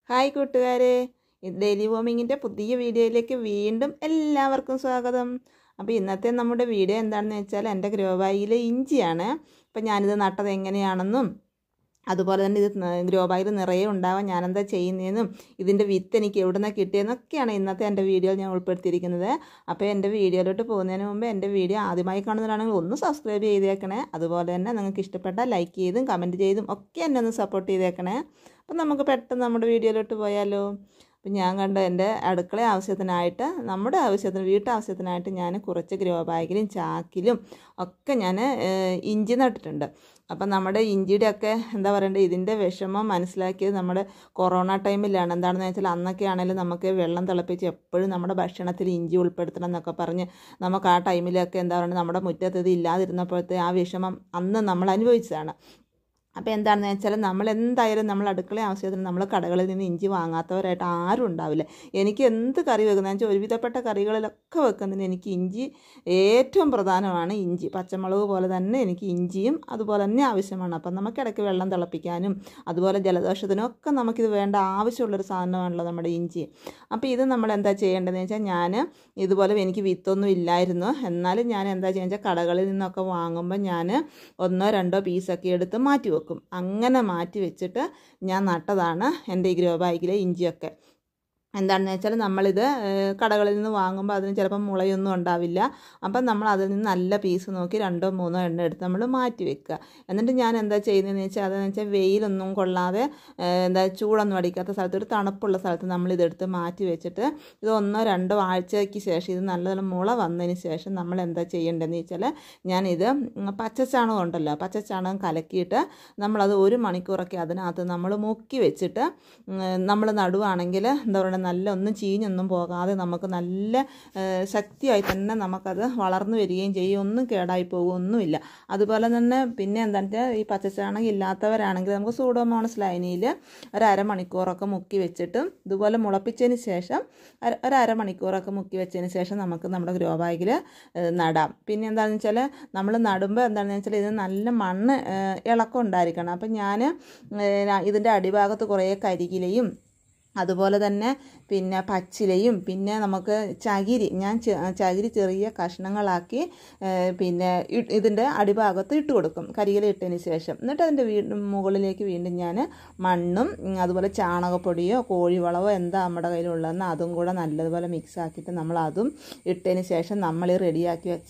hi കൂട്ടുകാരെ daily വോമിങ്ങിൻ്റെ പുതിയ വീഡിയോയിലേക്ക് വീണ്ടും എല്ലാവർക്കും സ്വാഗതം അപ്പോൾ ഇന്നത്തെ നമ്മുടെ വീഡിയോ എന്താണെന്ന് വെച്ചാൽ എൻ്റെ ഗ്രോ ബാഗിലെ ഇഞ്ചിയാണ് അപ്പോൾ ഞാനിത് നട്ടത് എങ്ങനെയാണെന്നും അതുപോലെ തന്നെ ഇത് ഗ്രോ ബാഗിൽ നിറയെ ഉണ്ടാവാൻ ഞാനെന്താ ചെയ്യുന്നതെന്നും ഇതിൻ്റെ വിത്ത് എനിക്ക് എവിടെ നിന്ന് കിട്ടിയെന്നൊക്കെയാണ് ഇന്നത്തെ എൻ്റെ വീഡിയോയിൽ ഞാൻ ഉൾപ്പെടുത്തിയിരിക്കുന്നത് അപ്പോൾ എൻ്റെ വീഡിയോയിലോട്ട് പോകുന്നതിന് മുമ്പ് എൻ്റെ വീഡിയോ ആദ്യമായി കാണുന്നവരാണെങ്കിൽ ഒന്ന് സബ്സ്ക്രൈബ് ചെയ്തേക്കണേ അതുപോലെ തന്നെ നിങ്ങൾക്ക് ഇഷ്ടപ്പെട്ടാൽ ലൈക്ക് ചെയ്തും കമൻറ്റ് ചെയ്തും ഒക്കെ എന്നെ ഒന്ന് സപ്പോർട്ട് ചെയ്തേക്കണേ അപ്പം നമുക്ക് പെട്ടെന്ന് നമ്മുടെ വീഡിയോയിലോട്ട് പോയാലോ അപ്പം ഞാൻ കണ്ട എൻ്റെ അടുക്കള ആവശ്യത്തിനായിട്ട് നമ്മുടെ ആവശ്യത്തിന് വീട്ടാവശ്യത്തിനായിട്ട് ഞാൻ കുറച്ച് ഗ്രോ ബാഗിലും ചാക്കിലും ഒക്കെ ഞാൻ ഇഞ്ചി നട്ടിട്ടുണ്ട് അപ്പം നമ്മുടെ ഇഞ്ചിയുടെ ഒക്കെ എന്താ പറയണ്ടത് ഇതിൻ്റെ വിഷമം മനസ്സിലാക്കിയത് നമ്മുടെ കൊറോണ ടൈമിലാണ് എന്താണെന്ന് വെച്ചാൽ അന്നൊക്കെ ആണെങ്കിലും നമുക്ക് വെള്ളം തിളപ്പിച്ച് എപ്പോഴും നമ്മുടെ ഭക്ഷണത്തിൽ ഇഞ്ചി ഉൾപ്പെടുത്തണം എന്നൊക്കെ പറഞ്ഞ് നമുക്ക് ആ ടൈമിലൊക്കെ എന്താ പറയുക നമ്മുടെ മുറ്റത്ത് ഇത് ഇല്ലാതിരുന്നപ്പോഴത്തെ ആ വിഷമം അന്ന് നമ്മൾ അനുഭവിച്ചതാണ് അപ്പോൾ എന്താണെന്ന് വെച്ചാൽ നമ്മൾ എന്തായാലും നമ്മൾ അടുക്കള ആവശ്യത്തിന് നമ്മൾ കടകളിൽ നിന്ന് ഇഞ്ചി വാങ്ങാത്തവരായിട്ട് ആരും ഉണ്ടാവില്ല എനിക്ക് എന്ത് കറി വെക്കുന്നതെന്ന് വെച്ചാൽ ഒരുവിധപ്പെട്ട കറികളിലൊക്കെ വെക്കുന്നതിന് എനിക്ക് ഇഞ്ചി ഏറ്റവും പ്രധാനമാണ് ഇഞ്ചി പച്ചമുളക് പോലെ തന്നെ എനിക്ക് ഇഞ്ചിയും അതുപോലെ തന്നെ ആവശ്യമാണ് അപ്പം നമുക്ക് ഇടയ്ക്ക് വെള്ളം തിളപ്പിക്കാനും അതുപോലെ ജലദോഷത്തിനും ഒക്കെ നമുക്കിത് വേണ്ട ആവശ്യമുള്ളൊരു സാധനമാണല്ലോ നമ്മുടെ ഇഞ്ചി അപ്പോൾ ഇത് നമ്മൾ എന്താ ചെയ്യേണ്ടതെന്ന് വെച്ചാൽ ഞാൻ ഇതുപോലെ എനിക്ക് വിത്തൊന്നും ഇല്ലായിരുന്നു എന്നാലും ഞാൻ എന്താ ചെയ്യുക വെച്ചാൽ കടകളിൽ നിന്നൊക്കെ വാങ്ങുമ്പോൾ ഞാൻ ഒന്നോ രണ്ടോ പീസൊക്കെ എടുത്ത് മാറ്റി വെക്കും അങ്ങനെ മാറ്റി വെച്ചിട്ട് ഞാൻ നട്ടതാണ് എൻ്റെ ഈ ഗ്രോ ബാഗിലെ ഇഞ്ചിയൊക്കെ എന്താണെന്ന് വെച്ചാൽ നമ്മളിത് കടകളിൽ നിന്ന് വാങ്ങുമ്പോൾ അതിന് ചിലപ്പം മുളയൊന്നും ഉണ്ടാവില്ല അപ്പം നമ്മൾ അതിൽ നിന്ന് നല്ല പീസ് നോക്കി രണ്ടോ മൂന്നോ എണ്ണ എടുത്ത് നമ്മൾ മാറ്റി വെക്കുക എന്നിട്ട് ഞാൻ എന്താ ചെയ്യുന്നതെന്ന് വെച്ചാൽ അതെന്ന് വെച്ചാൽ വെയിലൊന്നും കൊള്ളാതെ എന്താ ചൂടൊന്നും അടിക്കാത്ത സ്ഥലത്ത് ഒരു തണുപ്പുള്ള സ്ഥലത്ത് നമ്മൾ ഇതെടുത്ത് മാറ്റി വെച്ചിട്ട് ഇത് ഒന്നോ രണ്ടോ ആഴ്ചയ്ക്ക് ശേഷം ഇത് നല്ലപോലെ മുള വന്നതിന് ശേഷം നമ്മൾ എന്താ ചെയ്യേണ്ടതെന്ന് വെച്ചാൽ ഞാനിത് പച്ചച്ചാണകം ഉണ്ടല്ലോ പച്ചച്ചാണകം കലക്കിയിട്ട് നമ്മളത് ഒരു മണിക്കൂറൊക്കെ അതിനകത്ത് നമ്മൾ മുക്കി വെച്ചിട്ട് നമ്മൾ നടുവാണെങ്കിൽ എന്താ പറയുക നല്ല ഒന്നും ചീഞ്ഞൊന്നും പോകാതെ നമുക്ക് നല്ല ശക്തിയായി തന്നെ നമുക്കത് വളർന്നു വരികയും ചെയ്യും ഒന്നും കേടായി പോകുമൊന്നുമില്ല അതുപോലെ തന്നെ പിന്നെ എന്താ ഈ പച്ചച്ചാണകം ഇല്ലാത്തവരാണെങ്കിൽ നമുക്ക് സൂഡോമോണസ് ലൈനിയിൽ ഒരു അരമണിക്കൂറൊക്കെ മുക്കി വെച്ചിട്ട് ഇതുപോലെ മുളപ്പിച്ചതിന് ശേഷം ഒരു അരമണിക്കൂറൊക്കെ മുക്കി വെച്ചതിന് ശേഷം നമുക്ക് നമ്മുടെ ഗ്രോ ബാഗിൽ നടാം പിന്നെ എന്താണെന്ന് വെച്ചാൽ നമ്മൾ നടുമ്പോൾ എന്താണെന്ന് വെച്ചാൽ ഇത് നല്ല മണ്ണ് ഇളക്കം ഉണ്ടായിരിക്കണം അപ്പം ഞാൻ ഇതിൻ്റെ അടിഭാഗത്ത് കുറേ കരികിലയും അതുപോലെ തന്നെ പിന്നെ പച്ചിലയും പിന്നെ നമുക്ക് ചകിരി ഞാൻ ചകിരി ചെറിയ കഷ്ണങ്ങളാക്കി പിന്നെ ഇതിൻ്റെ അടിഭാഗത്ത് ഇട്ട് കൊടുക്കും കരിയില ഇട്ടതിന് ശേഷം എന്നിട്ട് അതിൻ്റെ വീ മുകളിലേക്ക് വീണ്ടും ഞാൻ മണ്ണും അതുപോലെ ചാണകപ്പൊടിയോ കോഴിവളവോ എന്താ നമ്മുടെ കയ്യിലുള്ളതെന്ന് അതും കൂടെ നല്ലതുപോലെ മിക്സ് ആക്കിയിട്ട് നമ്മൾ അതും ഇട്ടതിന് ശേഷം നമ്മൾ ഈ റെഡിയാക്കി വെച്ച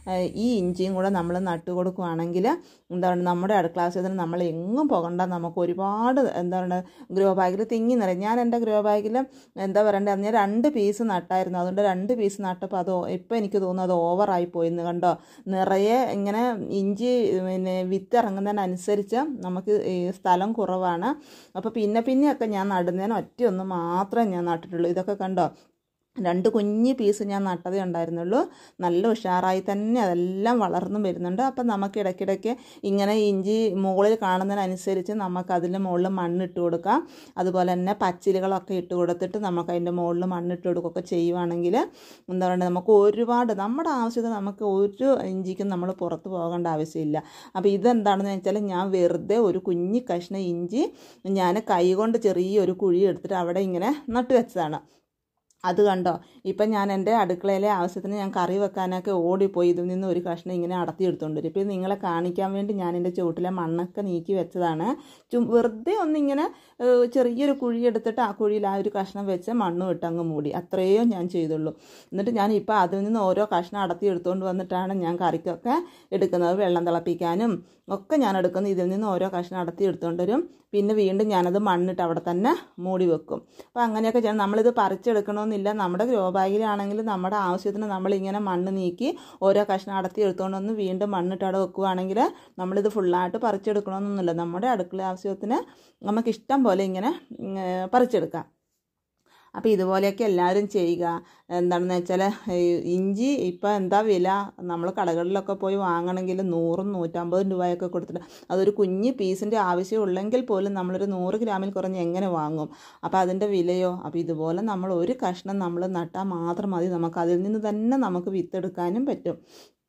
ഈ ഇഞ്ചിയും കൂടെ നമ്മൾ നട്ടു കൊടുക്കുകയാണെങ്കിൽ എന്താണ് നമ്മുടെ അടുക്ലാവശ്യത്തിന് നമ്മൾ എങ്ങും പോകണ്ട നമുക്ക് ഒരുപാട് എന്താണ് ഗ്രോ ബാഗിൽ തിങ്ങി നിറയും ഞാൻ എൻ്റെ ഗ്രോ ബാഗിൽ എന്താ പറയണ്ടത് അന്ന് രണ്ട് പീസ് നട്ടായിരുന്നു അതുകൊണ്ട് രണ്ട് പീസ് നട്ടപ്പോൾ അത് ഇപ്പം എനിക്ക് തോന്നുന്നു അത് ഓവറായി പോയിന്ന് കണ്ടോ നിറയെ ഇങ്ങനെ ഇഞ്ചി പിന്നെ വിത്ത് ഇറങ്ങുന്നതിനനുസരിച്ച് നമുക്ക് സ്ഥലം കുറവാണ് അപ്പോൾ പിന്നെ പിന്നെയൊക്കെ ഞാൻ നടുന്നതിന് ഒറ്റയൊന്ന് മാത്രമേ ഞാൻ നട്ടിട്ടുള്ളൂ ഇതൊക്കെ കണ്ടോ രണ്ട് കുഞ്ഞ് പീസ് ഞാൻ നട്ടതേ ഉണ്ടായിരുന്നുള്ളൂ നല്ല ഉഷാറായി തന്നെ അതെല്ലാം വളർന്നു വരുന്നുണ്ട് അപ്പം നമുക്ക് ഇടയ്ക്കിടയ്ക്ക് ഇങ്ങനെ ഇഞ്ചി മുകളിൽ കാണുന്നതിനനുസരിച്ച് നമുക്ക് അതിൻ്റെ മുകളിൽ മണ്ണിട്ട് കൊടുക്കാം അതുപോലെ തന്നെ പച്ചിലുകളൊക്കെ ഇട്ട് കൊടുത്തിട്ട് നമുക്ക് അതിൻ്റെ മുകളിൽ മണ്ണിട്ട് കൊടുക്കുകയൊക്കെ ചെയ്യുവാണെങ്കിൽ എന്താ പറയുക നമുക്ക് ഒരുപാട് നമ്മുടെ ആവശ്യത്തിന് നമുക്ക് ഒരു ഇഞ്ചിക്കും നമ്മൾ പുറത്ത് പോകേണ്ട ആവശ്യമില്ല അപ്പോൾ ഇതെന്താണെന്ന് വെച്ചാൽ ഞാൻ വെറുതെ ഒരു കുഞ്ഞി കഷ്ണം ഇഞ്ചി ഞാൻ കൈ കൊണ്ട് ചെറിയൊരു കുഴി എടുത്തിട്ട് അവിടെ ഇങ്ങനെ നട്ടു വെച്ചതാണ് അത് കണ്ടോ ഇപ്പം ഞാൻ എൻ്റെ അടുക്കളയിലെ ആവശ്യത്തിന് ഞാൻ കറി വെക്കാനൊക്കെ ഓടിപ്പോയി ഇതിൽ നിന്ന് ഒരു കഷ്ണം ഇങ്ങനെ അടത്തി എടുത്തുകൊണ്ട് വരും ഇപ്പം നിങ്ങളെ കാണിക്കാൻ വേണ്ടി ഞാൻ എൻ്റെ ചുവട്ടിലെ മണ്ണൊക്കെ നീക്കി വെച്ചതാണ് ചു വെറുതെ ഒന്നിങ്ങനെ ചെറിയൊരു കുഴി എടുത്തിട്ട് ആ കുഴിയിൽ ആ ഒരു കഷ്ണം വെച്ച് മണ്ണും ഇട്ട് അങ്ങ് മൂടി അത്രയും ഞാൻ ചെയ്തുള്ളൂ എന്നിട്ട് ഞാൻ ഇപ്പോൾ അതിൽ നിന്ന് ഓരോ കഷ്ണം അടത്തി എടുത്തുകൊണ്ട് വന്നിട്ടാണ് ഞാൻ കറിക്കൊക്കെ എടുക്കുന്നത് വെള്ളം തിളപ്പിക്കാനും ഒക്കെ ഞാൻ എടുക്കുന്നു ഇതിൽ നിന്ന് ഓരോ കഷ്ണം അടത്തി എടുത്തുകൊണ്ട് വരും പിന്നെ വീണ്ടും ഞാനത് മണ്ണിട്ട് അവിടെ തന്നെ മൂടി വെക്കും അപ്പോൾ അങ്ങനെയൊക്കെ ചെയ്യണം നമ്മളിത് പറിച്ചെടുക്കണമെന്നില്ല നമ്മുടെ ഗ്രോ ബാഗിലാണെങ്കിൽ നമ്മുടെ ആവശ്യത്തിന് നമ്മളിങ്ങനെ മണ്ണ് നീക്കി ഓരോ കഷ്ണം അടത്തി എടുത്തുകൊണ്ട് വന്ന് വീണ്ടും മണ്ണിട്ട് അവിടെ വെക്കുകയാണെങ്കിൽ നമ്മളിത് ഫുള്ളായിട്ട് പറിച്ചെടുക്കണമെന്നൊന്നുമില്ല നമ്മുടെ അടുക്കള ആവശ്യത്തിന് നമുക്ക് ഇഷ്ടം പോലെ ഇങ്ങനെ പറിച്ചെടുക്കാം അപ്പോൾ ഇതുപോലെയൊക്കെ എല്ലാവരും ചെയ്യുക എന്താണെന്ന് വെച്ചാൽ ഇഞ്ചി ഇപ്പോൾ എന്താ വില നമ്മൾ കടകളിലൊക്കെ പോയി വാങ്ങണമെങ്കിൽ നൂറും നൂറ്റമ്പതും രൂപയൊക്കെ കൊടുത്തിട്ട് അതൊരു കുഞ്ഞ് പീസിൻ്റെ ആവശ്യമുള്ളെങ്കിൽ പോലും നമ്മളൊരു നൂറ് ഗ്രാമിൽ കുറഞ്ഞ് എങ്ങനെ വാങ്ങും അപ്പോൾ അതിൻ്റെ വിലയോ അപ്പോൾ ഇതുപോലെ നമ്മൾ ഒരു കഷ്ണം നമ്മൾ നട്ടാൽ മാത്രം മതി നമുക്ക് അതിൽ നിന്ന് തന്നെ നമുക്ക് വിത്തെടുക്കാനും പറ്റും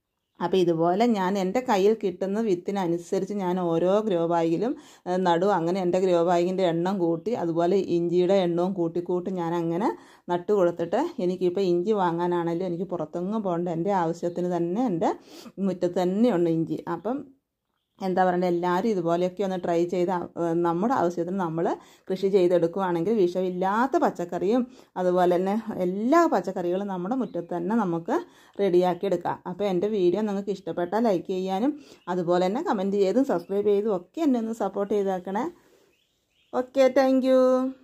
അപ്പോൾ ഇതുപോലെ ഞാൻ എൻ്റെ കയ്യിൽ കിട്ടുന്ന വിത്തിനനുസരിച്ച് ഞാൻ ഓരോ ഗ്രോ ബാഗിലും ഏഹ്, നടും അങ്ങനെ എൻ്റെ ഗ്രോ ബാഗിൻ്റെ എണ്ണം കൂട്ടി അതുപോലെ ഇഞ്ചിയുടെ എണ്ണവും കൂട്ടി കൂട്ടി ഞാൻ അങ്ങനെ നട്ട് കൊടുത്തിട്ട് എനിക്കിപ്പോൾ ഇഞ്ചി വാങ്ങാനാണെങ്കിലും എനിക്ക് പുറത്തെങ്ങും പോകേണ്ട എൻ്റെ ആവശ്യത്തിന് തന്നെ എൻ്റെ മുറ്റത്ത് തന്നെയുണ്ട് ഇഞ്ചി അപ്പം എന്താ പറയണ്ടത് എല്ലാവരും ഇതുപോലെയൊക്കെ ഒന്ന് ട്രൈ ചെയ്ത് ആ- ഏഹ് നമ്മുടെ ആവശ്യത്തിന് നമ്മൾ കൃഷി ചെയ്തെടുക്കുകയാണെങ്കിൽ വിഷമില്ലാത്ത പച്ചക്കറിയും അതുപോലെ തന്നെ എല്ലാ പച്ചക്കറികളും നമ്മുടെ മുറ്റത്ത് തന്നെ നമുക്ക് റെഡിയാക്കി എടുക്കാം അപ്പോൾ എൻ്റെ വീഡിയോ നിങ്ങൾക്ക് ഇഷ്ടപ്പെട്ടാൽ ലൈക്ക് ചെയ്യാനും അതുപോലെ തന്നെ കമൻറ്റ് ചെയ്തും സബ്സ്ക്രൈബ് ചെയ്തും ഒക്കെ എന്നെ ഒന്ന് സപ്പോർട്ട് ചെയ്തേക്കണേ ഓക്കെ താങ്ക്